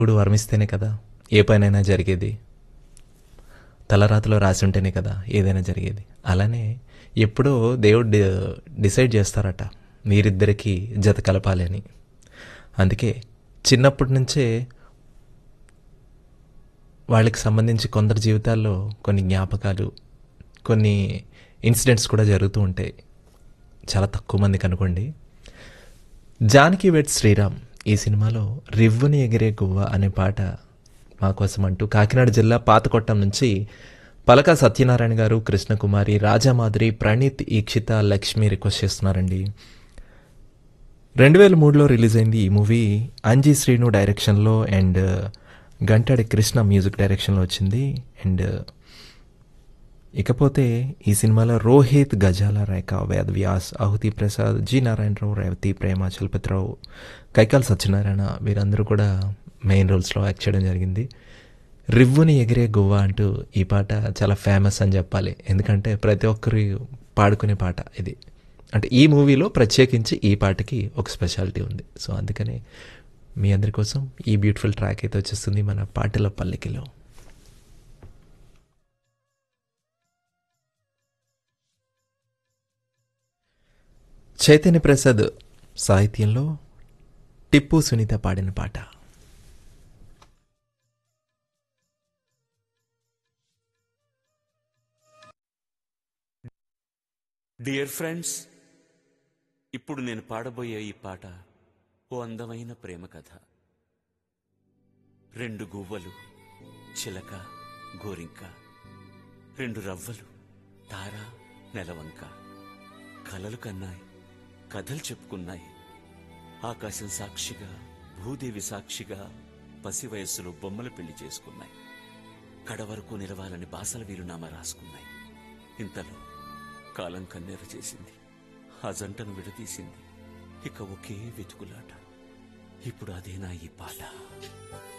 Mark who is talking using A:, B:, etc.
A: ఇప్పుడు వర్మిస్తేనే కదా ఏ పనైనా జరిగేది తలరాతలో రాసి ఉంటేనే కదా ఏదైనా జరిగేది అలానే ఎప్పుడో దేవుడు డి- డిసైడ్ చేస్తారట మీరిద్దరికీ జత కలపాలి అని అందుకే చిన్నప్పటి నుంచే వాళ్ళకి సంబంధించి కొందరి జీవితాల్లో కొన్ని జ్ఞాపకాలు కొన్ని ఇన్సిడెంట్స్ కూడా జరుగుతూ ఉంటాయి చాలా తక్కువ మందికి అనుకోండి జానకి వెట్ శ్రీరామ్ ఈ సినిమాలో రివ్వుని ఎగిరే గువ్వ అనే పాట మా కోసం అంటూ కాకినాడ జిల్లా పాతకొట్టం నుంచి పలక సత్యనారాయణ గారు కృష్ణకుమారి రాజామాధురి ప్రణీత్ ఈక్షిత లక్ష్మి రిక్వెస్ట్ చేస్తున్నారండి రెండు వేల మూడులో రిలీజ్ అయింది ఈ మూవీ అంజీ శ్రీను డైరెక్షన్లో అండ్ గంటాడి కృష్ణ మ్యూజిక్ డైరెక్షన్లో వచ్చింది అండ్ ఇకపోతే ఈ సినిమాలో రోహిత్ గజాల రేఖ వేద్ వ్యాస్ ఆహుతి ప్రసాద్ జి నారాయణరావు రేవతి ప్రేమ చలపతిరావు కైకాల్ సత్యనారాయణ వీరందరూ కూడా మెయిన్ రోల్స్లో యాక్ట్ చేయడం జరిగింది రివ్వుని ఎగిరే గువ్వ అంటూ ఈ పాట చాలా ఫేమస్ అని చెప్పాలి ఎందుకంటే ప్రతి ఒక్కరి పాడుకునే పాట ఇది అంటే ఈ మూవీలో ప్రత్యేకించి ఈ పాటకి ఒక స్పెషాలిటీ ఉంది సో అందుకనే మీ అందరి కోసం ఈ బ్యూటిఫుల్ ట్రాక్ అయితే వచ్చేస్తుంది మన పాటల పల్లకిలో చైతన్య ప్రసాద్ సాహిత్యంలో టిప్పు సునీత పాడిన పాట
B: డియర్ ఫ్రెండ్స్ ఇప్పుడు నేను పాడబోయే ఈ పాట ఓ అందమైన ప్రేమ కథ రెండు గువ్వలు చిలక గోరింక రెండు రవ్వలు తార నెలవంక కలలు కన్నాయి కథలు చెప్పుకున్నాయి ఆకాశం సాక్షిగా భూదేవి సాక్షిగా పసి వయస్సులో బొమ్మలు పెళ్లి చేసుకున్నాయి కడ వరకు నిలవాలని బాసల వీలునామా రాసుకున్నాయి ఇంతలో కాలం కన్నెర చేసింది ఆ జంటను విడదీసింది ఇక ఒకే వెతుకులాట ఇప్పుడు అదేనా ఈ పాట